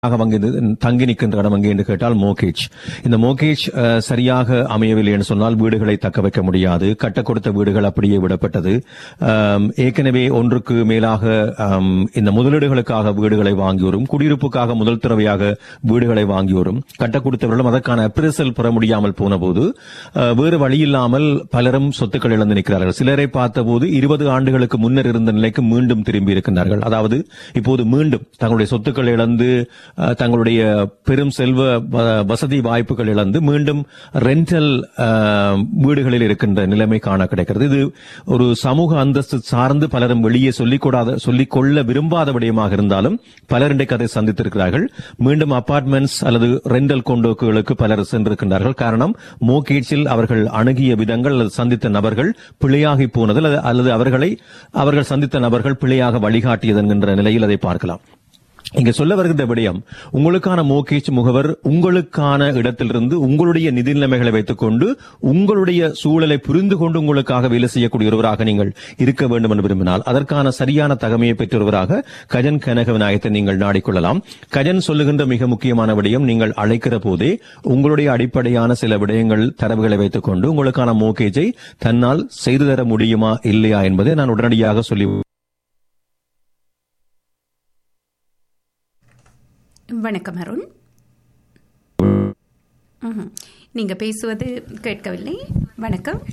ஆக வங்கி தங்கி நிற்கின்ற இடம் எங்கே என்று கேட்டால் மோகேஜ் இந்த மோகேஜ் அஹ், சரியாக அமையவில்லை என்று சொன்னால் வீடுகளை தக்க வைக்க முடியாது கட்டக் கொடுத்த வீடுகள் அப்படியே விடப்பட்டது ஆம், ஏற்கனவே ஒன்றுக்கு மேலாக ஆம், இந்த முதலீடுகளுக்காக வீடுகளை வாங்கி வரும் குடியிருப்புக்காக முதல் தடவையாக வீடுகளை வாங்கி வரும் கட்டக் கொடுத்தவர்களும் அதற்கான அப்ரிசல் பெற முடியாமல் போனபோது அஹ், வேறு வழியில்லாமல் பலரும் சொத்துக்கள் இழந்து நிற்கிறார்கள் சிலரை பார்த்தபோது இருபது ஆண்டுகளுக்கு முன்னர் இருந்த நிலைக்கு மீண்டும் திரும்பி இருக்கின்றார்கள் அதாவது இப்போது மீண்டும் தங்களுடைய சொத்துக்கள் இழந்து அஹ், தங்களுடைய பெரும் செல்வ வ- வசதி வாய்ப்புகள் இழந்து மீண்டும் ரெண்டல் வீடுகளில் இருக்கின்ற நிலைமை காண கிடைக்கிறது இது ஒரு சமூக அந்தஸ்து சார்ந்து பலரும் வெளியே சொல்லிக்கூடாத சொல்லிக்கொள்ள விரும்பாத விடயமாக இருந்தாலும் பலர் இன்றைக்கு அதை சந்தித்திருக்கிறார்கள் மீண்டும் அபார்ட்மெண்ட்ஸ் அல்லது ரெண்டல் கொண்டோக்குகளுக்கு பலர் சென்றிருக்கின்றார்கள் காரணம் மோகேட்சில் அவர்கள் அணுகிய விதங்கள் அல்லது சந்தித்த நபர்கள் பிழையாகி போனது அல்லது- அல்லது அவர்களை அவர்கள் சந்தித்த நபர்கள் பிழையாக வழிகாட்டியது என்கின்ற நிலையில் அதை பார்க்கலாம் இங்க சொல்ல வருகின்ற விடயம் உங்களுக்கான மோகேஜ் முகவர் உங்களுக்கான இடத்திலிருந்து உங்களுடைய நிதி நிலைமைகளை வைத்துக் கொண்டு உங்களுடைய சூழலை புரிந்து கொண்டு உங்களுக்காக வேலை செய்யக்கூடிய ஒருவராக நீங்கள் இருக்க வேண்டும் என்று விரும்பினால் அதற்கான சரியான தகமையை பெற்றொருவராக கஜன் கனக விநாயகத்தை நீங்கள் நாடிக்கொள்ளலாம் கஜன் சொல்லுகின்ற மிக முக்கியமான விடயம் நீங்கள் அழைக்கிற போதே உங்களுடைய அடிப்படையான சில விடயங்கள் தரவுகளை வைத்துக் கொண்டு உங்களுக்கான மோகேஜை தன்னால் செய்து தர முடியுமா இல்லையா என்பதை நான் உடனடியாக சொல்லி வணக்கம் அருண் ம்ஹும். நீங்க பேசுவது கேட்கவில்லை வணக்கம்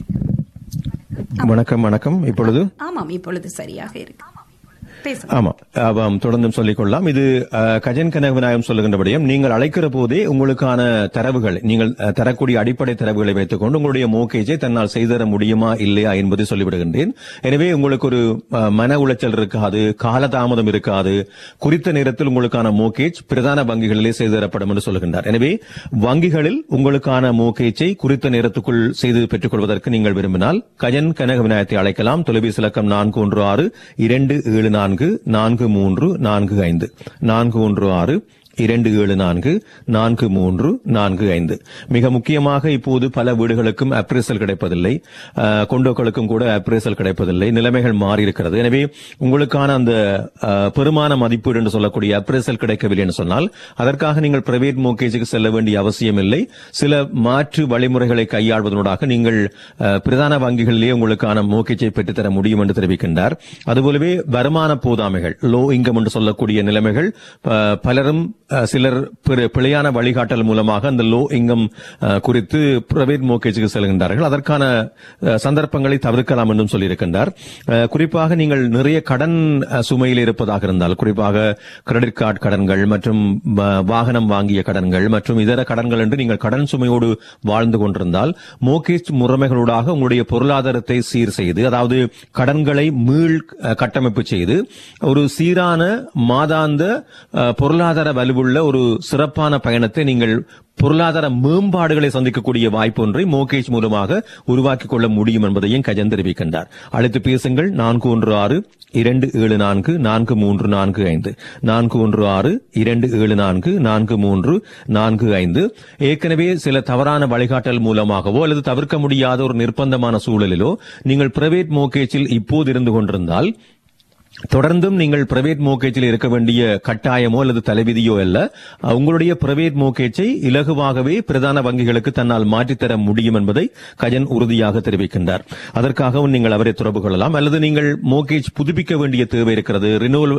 வணக்கம் வணக்கம் இப்பொழுது ஆமாம் இப்பொழுது சரியாக இருக்கு பேசுங்க ஆமா ஆமாம் தொடர்ந்தும் சொல்லிக் கொள்ளலாம் இது அஹ், கஜன் கனக விநாயகம் சொல்லுகின்றபடியும் நீங்கள் அழைக்கிற போதே உங்களுக்கான தரவுகள் நீங்கள் அஹ், தரக்கூடிய அடிப்படை தரவுகளை வைத்துக்கொண்டு உங்களுடைய மோகேஜை தன்னால் செய்தர முடியுமா இல்லையா என்பதை சொல்லிவிடுகின்றேன் எனவே உங்களுக்கு ஒரு அஹ், மன உளைச்சல் இருக்காது காலதாமதம் இருக்காது குறித்த நேரத்தில் உங்களுக்கான மோகேஜ் பிரதான வங்கிகளிலே செய்து தரப்படும் என்று சொல்லுகின்றார் எனவே வங்கிகளில் உங்களுக்கான மோகேஜை குறித்த நேரத்துக்குள் செய்து பெற்றுக் கொள்வதற்கு நீங்கள் விரும்பினால் கஜன் கனக விநாயகத்தை அழைக்கலாம் தொலைபேசி இலக்கம் நான்கு ஒன்று ஆறு இரண்டு ஏழு நான்கு நான்கு மூன்று நான்கு ஐந்து நான்கு ஒன்று ஆறு இரண்டு ஏழு நான்கு நான்கு மூன்று நான்கு ஐந்து மிக முக்கியமாக இப்போது பல வீடுகளுக்கும் அப்ரேசல் கிடைப்பதில்லை அஹ், கொண்டோக்களுக்கும் கூட அப்ரேசல் கிடைப்பதில்லை நிலைமைகள் மாறி இருக்கிறது எனவே உங்களுக்கான அந்த அஹ், பெருமான மதிப்பீடு என்று சொல்லக்கூடிய அப்ரேசல் கிடைக்கவில்லை என்று சொன்னால் அதற்காக நீங்கள் பிரைவேட் மோகேஜுக்கு செல்ல வேண்டிய அவசியம் இல்லை சில மாற்று வழிமுறைகளை கையாள்வதனூடாக நீங்கள் அஹ், பிரதான வங்கிகளிலேயே உங்களுக்கான மோகேஜை பெற்றுத்தர முடியும் என்று தெரிவிக்கின்றார் அதுபோலவே வருமான போதாமைகள் லோ இன்கம் என்று சொல்லக்கூடிய நிலைமைகள் அஹ், பலரும் அஹ், சிலர் பிற- பிழையான வழிகாட்டல் மூலமாக அந்த லோ இன்கம் குறித்து பிரைவேட் மோகேஜுக்கு செல்கின்றார்கள் அதற்கான அஹ், சந்தர்ப்பங்களை தவிர்க்கலாம் என்றும் சொல்லியிருக்கின்றார் அஹ், குறிப்பாக நீங்கள் நிறைய கடன் அஹ், சுமையில் இருப்பதாக இருந்தால் குறிப்பாக கிரெடிட் கார்டு கடன்கள் மற்றும் வ- வாகனம் வாங்கிய கடன்கள் மற்றும் இதர கடன்கள் என்று நீங்கள் கடன் சுமையோடு வாழ்ந்து கொண்டிருந்தால் மோகேஜ் முறைமைகளூடாக உங்களுடைய பொருளாதாரத்தை சீர் செய்து அதாவது கடன்களை மீள் அஹ், கட்டமைப்பு செய்து ஒரு சீரான மாதாந்த அஹ், பொருளாதார வலுவுள்ள ஒரு சிறப்பான பயணத்தை நீங்கள் பொருளாதார மேம்பாடுகளை சந்திக்கக்கூடிய வாய்ப்பு ஒன்றை மோகேஜ் மூலமாக உருவாக்கிக் கொள்ள முடியும் என்பதையும் கஜன் தெரிவிக்கின்றார் அழைத்து பேசுங்கள் நான்கு ஒன்று ஆறு இரண்டு ஏழு நான்கு நான்கு மூன்று நான்கு ஐந்து நான்கு ஒன்று ஆறு இரண்டு ஏழு நான்கு நான்கு மூன்று நான்கு ஐந்து ஏற்கனவே சில தவறான வழிகாட்டல் மூலமாகவோ அல்லது தவிர்க்க முடியாத ஒரு நிர்பந்தமான சூழலிலோ நீங்கள் பிரைவேட் மோகேஜில் இப்போது இருந்து கொண்டிருந்தால் தொடர்ந்தும் நீங்கள் பிரைவேட் மோகேஜில் இருக்க வேண்டிய கட்டாயமோ அல்லது தலைவிதியோ அல்ல அஹ், உங்களுடைய பிரைவேட் மோகேஜை இலகுவாகவே பிரதான வங்கிகளுக்கு தன்னால் மாற்றித்தர முடியும் என்பதை கஜன் உறுதியாக தெரிவிக்கின்றார் அதற்காகவும் நீங்கள் அவரை தொடர்பு கொள்ளலாம் அல்லது நீங்கள் மோகேஜ் புதுப்பிக்க வேண்டிய தேவை இருக்கிறது ரினோவல்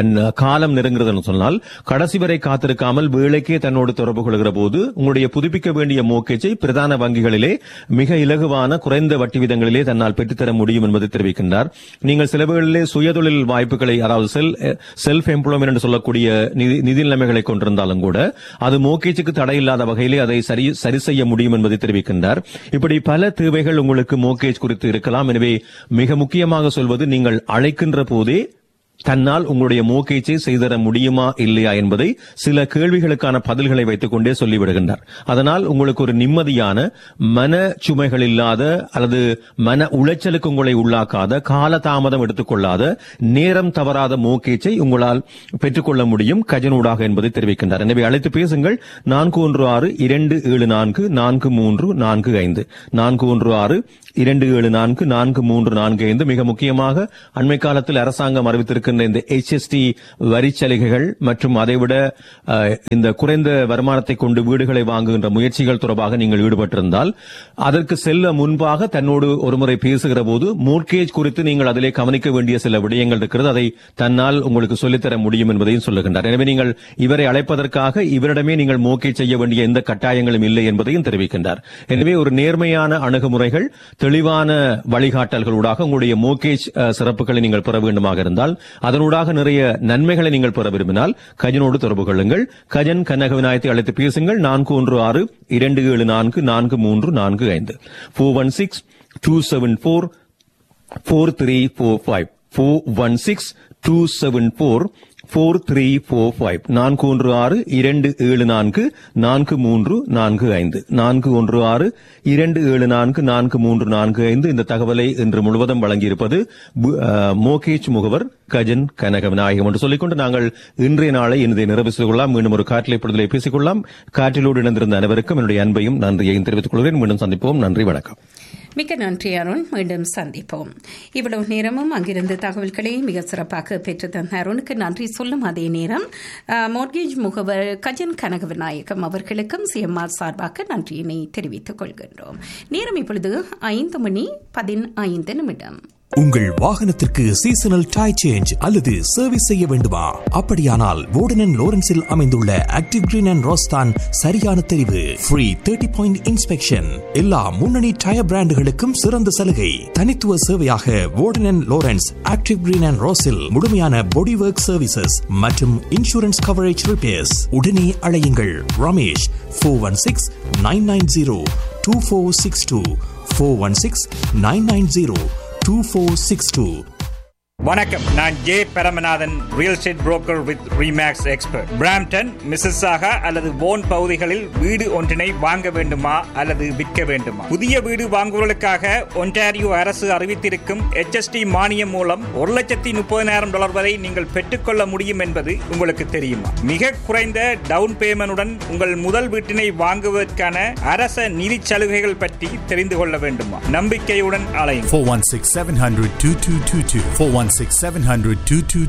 காலம் நெருங்குறதுன்னு சொன்னால் கடைசி வரை காத்திருக்காமல் வேலைக்கே தன்னோடு தொடர்பு கொள்கிற போது உங்களுடைய புதுப்பிக்க வேண்டிய மோகேஜை பிரதான வங்கிகளிலே மிக இலகுவான குறைந்த வட்டி விதங்களிலே தன்னால் பெற்றுத்தர முடியும் என்பதை தெரிவிக்கின்றார் நீங்கள் சில வேளையிலே சுயதொழில் வாய்ப்புகளை அதாவது செல் செல்ஃப் எம்ப்ளாய்மெண்ட் என்று சொல்லக்கூடிய நிதி நிதி நிலைமைகளை கொண்டிருந்தாலும் கூட அது மோகேஜுக்கு தடை இல்லாத வகையிலே அதை சரி சரி செய்ய முடியும் என்பதை தெரிவிக்கின்றார் இப்படி பல தேவைகள் உங்களுக்கு மோகேஜ் குறித்து இருக்கலாம் எனவே மிக முக்கியமாக சொல்வது நீங்கள் அழைக்கின்ற போதே தன்னால் உங்களுடைய மோகேஜை செய்தர முடியுமா இல்லையா என்பதை சில கேள்விகளுக்கான பதில்களை வைத்துக் கொண்டே சொல்லிவிடுகின்றார் அதனால் உங்களுக்கு ஒரு நிம்மதியான மன சுமைகள் இல்லாத அல்லது மன உளைச்சலுக்கு உங்களை உள்ளாக்காத காலதாமதம் எடுத்துக்கொள்ளாத நேரம் தவறாத மோகேஜை உங்களால் பெற்றுக்கொள்ள முடியும் கஜனூடாக என்பதை தெரிவிக்கின்றார் எனவே அழைத்து பேசுங்கள் நான்கு ஒன்று ஆறு இரண்டு ஏழு நான்கு நான்கு மூன்று நான்கு ஐந்து நான்கு ஒன்று ஆறு இரண்டு ஏழு நான்கு நான்கு மூன்று நான்கு ஐந்து மிக முக்கியமாக அண்மை காலத்தில் அரசாங்கம் அறிவித்திருக்கின்ற இருக்கின்ற இந்த HST வரி சலுகைகள் மற்றும் அதைவிட அஹ், இந்த குறைந்த வருமானத்தை கொண்டு வீடுகளை வாங்குகின்ற முயற்சிகள் தொடர்பாக நீங்கள் ஈடுபட்டிருந்தால் அதற்கு செல்ல முன்பாக தன்னோடு ஒருமுறை பேசுகிற போது மோர்கேஜ் குறித்து நீங்கள் அதிலே கவனிக்க வேண்டிய சில விடயங்கள் இருக்கிறது அதை தன்னால் உங்களுக்கு சொல்லித்தர முடியும் என்பதையும் சொல்லுகின்றார் எனவே நீங்கள் இவரை அழைப்பதற்காக இவரிடமே நீங்கள் மோர்கேஜ் செய்ய வேண்டிய எந்த கட்டாயங்களும் இல்லை என்பதையும் தெரிவிக்கின்றார் எனவே ஒரு நேர்மையான அணுகுமுறைகள் தெளிவான வழிகாட்டல்களூடாக உங்களுடைய மோர்கேஜ் அஹ், சிறப்புகளை நீங்கள் பெற வேண்டுமாக இருந்தால் அதனூடாக நிறைய நன்மைகளை நீங்கள் பெற விரும்பினால் கஜனோடு தொடர்பு கொள்ளுங்கள் கஜன் கனக விநாயகத்தை அழைத்து பேசுங்கள் நான்கு ஒன்று ஆறு இரண்டு ஏழு நான்கு நான்கு மூன்று நான்கு ஐந்து four one six two seven four four three four five four one six two seven four four three four five நான்கு ஒன்று ஆறு இரண்டு ஏழு நான்கு நான்கு மூன்று நான்கு ஐந்து நான்கு ஒன்று ஆறு இரண்டு ஏழு நான்கு நான்கு மூன்று நான்கு ஐந்து இந்த தகவலை இன்று முழுவதும் வழங்கியிருப்பது பு- அஹ், மோகேஜ் முகவர் கஜன் கனக விநாயகம் என்று சொல்லிக்கொண்டு நாங்கள் இன்றைய நாளை இதை நிறைவு செய்து கொள்ளலாம் மீண்டும் ஒரு காற்றிலை பொழுதலை பேசிக்கொள்ளலாம் காற்றிலோடு இணைந்திருந்த அனைவருக்கும் என்னுடைய அன்பையும் நன்றியையும் தெரிவித்துக் கொள்கிறேன் மீண்டும் சந்திப்போம் நன்றி வணக்கம் மிக்க நன்றி அருண் மீண்டும் சந்திப்போம் இவ்வளவு நேரமும் அங்கிருந்து தகவல்களை மிக சிறப்பாக பெற்று தந்த அருணுக்கு நன்றி சொல்லும் அதே நேரம் மோர்கேஜ் முகவர் கஜன் கனக விநாயகம் அவர்களுக்கும் சிஎம்ஆர் சார்பாக நன்றியினை தெரிவித்துக் கொள்கின்றோம் நேரம் இப்பொழுது ஐந்து மணி பதினைந்து நிமிடம் உங்கள் வாகனத்திற்கு சீசனல் டை சேஞ்ச் அல்லது சர்வீஸ் செய்ய வேண்டுமா அப்படியானால் வோர்டன் லோரன்ஸில் அமைந்துள்ள ஆக்டிவ் கிரீன் அண்ட் ரோஸ்தான் சரியான தெரிவு ஃப்ரீ தேர்ட்டி பாயிண்ட் இன்ஸ்பெக்ஷன் எல்லா முன்னணி டயர் பிராண்டுகளுக்கும் சிறந்த சலுகை தனித்துவ சேவையாக Warden Lawrence active green and ரோஸில் முழுமையான பாடி ஒர்க் சர்வீசஸ் மற்றும் இன்சூரன்ஸ் கவரேஜ் ரிப்பேர்ஸ் உடனே அழையுங்கள் Ramesh four one six nine nine zero two four six two four one six nine nine zero 2462. வணக்கம் நான் J Paramanathan real estate broker with Remax expert Brampton Mississauga அல்லது போன் பகுதிகளில் வீடு ஒன்றினை வாங்க வேண்டுமா அல்லது விற்க வேண்டுமா புதிய வீடு வாங்குவதற்காக ஒன்டாரியோ அரசு அறிவித்திருக்கும் HST மானியம் மூலம் ஒரு லட்சத்தி முப்பதினாயிரம் டாலர் வரை நீங்கள் பெற்றுக்கொள்ள முடியும் என்பது உங்களுக்கு தெரியுமா மிக குறைந்த டவுன் பேமெண்டுடன் உங்கள் முதல் வீட்டினை வாங்குவதற்கான அரச நிதி சலுகைகள் பற்றி தெரிந்து கொள்ள வேண்டுமா நம்பிக்கையுடன் அலையும் 416 700 2222. 416 700 2222.